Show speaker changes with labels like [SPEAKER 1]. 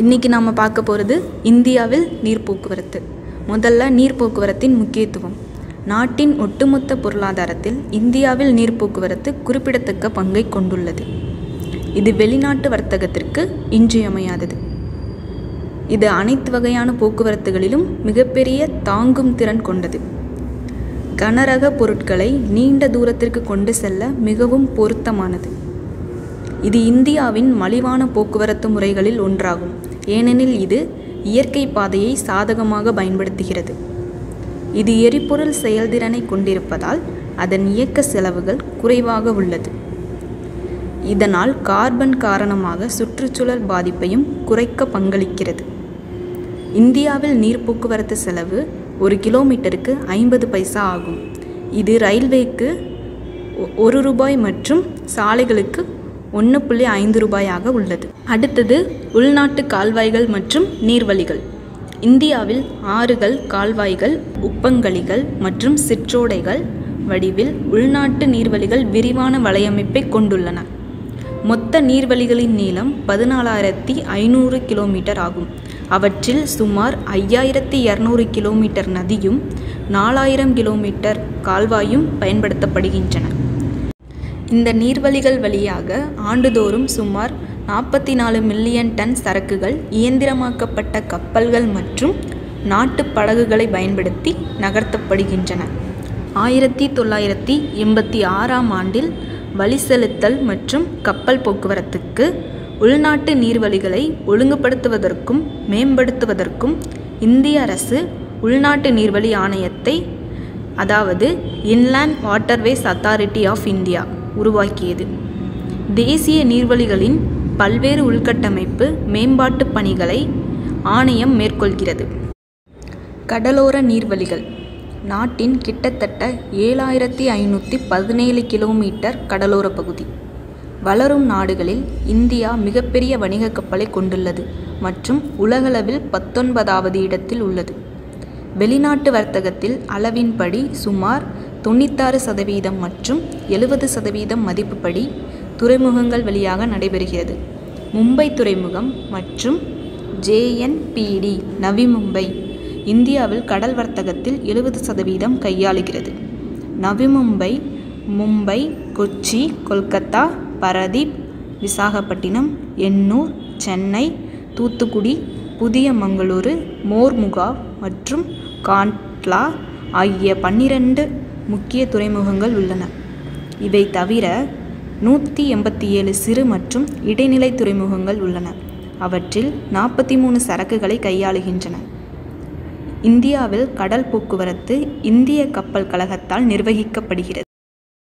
[SPEAKER 1] இன்றைக்கி நாம் பார்க்க போகிறது இந்தியாவில் நீர் போக்குவரத்து முதல்ல நீர் போக்குவரத்தின் முக்கியத்துவம் நாட்டின் ஒட்டுமொத்த பொருளாதாரத்தில் இந்தியாவில் நீர் போக்குவரத்து குறிப்பிடத்தக்க பங்கை கொண்டுள்ளது இது வெளிநாட்டு வர்த்தகத்திற்கு இன்றியமையாதது இது அனைத்து வகையான போக்குவரத்துகளிலும் மிகப்பெரிய தாங்கும் திறன் கொண்டது கனரக பொருட்களை நீண்ட தூரத்திற்கு கொண்டு செல்ல மிகவும் பொருத்தமானது இது இந்தியாவின் மலிவான போக்குவரத்து முறைகளில் ஒன்றாகும் ஏனெனில் இது இயற்கை பாதையை சாதகமாக பயன்படுத்துகிறது இது எரிபொருள் செயல்திறனை கொண்டிருப்பதால் அதன் இயக்க செலவுகள் குறைவாக உள்ளது இதனால் கார்பன் காரணமாக சுற்றுச்சூழல் பாதிப்பையும் குறைக்க பங்களிக்கிறது இந்தியாவில் நீர் போக்குவரத்து செலவு ஒரு கிலோமீட்டருக்கு ஐம்பது பைசா ஆகும் இது ரயில்வேக்கு ஒ- ஒரு ரூபாய் மற்றும் சாலைகளுக்கு ஒன்று புள்ளி ஐந்து ரூபாயாக உள்ளது அடுத்தது உள்நாட்டு கால்வாய்கள் மற்றும் நீர்வழிகள் இந்தியாவில் ஆறுகள் கால்வாய்கள் உப்பங்கழிகள் மற்றும் சிற்றோடைகள் வடிவில் உள்நாட்டு நீர்வழிகள் விரிவான வலையமைப்பை கொண்டுள்ளன மொத்த நீர்வழிகளின் நீளம் பதினாலாயிரத்தி ஐநூறு கிலோமீட்டர் ஆகும் அவற்றில் சுமார் ஐயாயிரத்தி இரநூறு கிலோமீட்டர் நதியும் நாலாயிரம் கிலோமீட்டர் கால்வாயும் பயன்படுத்தப்படுகின்றன இந்த நீர்வழிகள் வழியாக ஆண்டுதோறும் சுமார் நாற்பத்தி நாலு மில்லியன் டன் சரக்குகள் இயந்திரமாக்கப்பட்ட கப்பல்கள் மற்றும் நாட்டுப் படகுகளை பயன்படுத்தி நகர்த்தப்படுகின்றன ஆயிரத்தி தொள்ளாயிரத்தி எண்பத்தி ஆறாம் ஆண்டில் வழி செலுத்தல் மற்றும் கப்பல் போக்குவரத்துக்கு உள்நாட்டு நீர்வழிகளை ஒழுங்குபடுத்துவதற்கும் மேம்படுத்துவதற்கும் இந்திய அரசு உள்நாட்டு நீர்வழி ஆணையத்தை அதாவது inland waterways authority of India உருவாக்கியது தேசிய நீர்வழிகளின் பல்வேறு உள்கட்டமைப்பு மேம்பாட்டு பணிகளை ஆணையம் மேற்கொள்கிறது கடலோர நீர்வழிகள் நாட்டின் கிட்டத்தட்ட ஏழாயிரத்தி ஐநூற்றி பதினேழு கிலோமீட்டர் கடலோர பகுதி வளரும் நாடுகளில் இந்தியா மிகப்பெரிய வணிக கப்பலை கொண்டுள்ளது மற்றும் உலகளவில் பத்தொன்பதாவது இடத்தில் உள்ளது வெளிநாட்டு வர்த்தகத்தில் அளவின்படி சுமார் தொண்ணூத்தாறு சதவீதம் மற்றும் எழுபது சதவீதம் மதிப்புப்படி துறைமுகங்கள் வழியாக நடைபெறுகிறது மும்பை துறைமுகம் மற்றும் ஜேஎன்பிடி நவி மும்பை இந்தியாவில் கடல் வர்த்தகத்தில் எழுபது சதவீதம் கையாளுகிறது நவி மும்பை மும்பை கொச்சி கொல்கத்தா பரதீப் விசாகப்பட்டினம் எண்ணூர் சென்னை தூத்துக்குடி புதிய மங்களூரு மோர்முகாவ் மற்றும் காண்ட்லா ஆகிய பன்னிரண்டு முக்கிய துறைமுகங்கள் உள்ளன இவை தவிர நூற்றி எண்பத்தி ஏழு சிறு மற்றும் இடைநிலை துறைமுகங்கள் உள்ளன அவற்றில் நாற்பத்தி மூணு சரக்குகளை கையாளுகின்றன இந்தியாவில் கடல் போக்குவரத்து இந்திய கப்பல் கழகத்தால் நிர்வகிக்கப்படுகிறது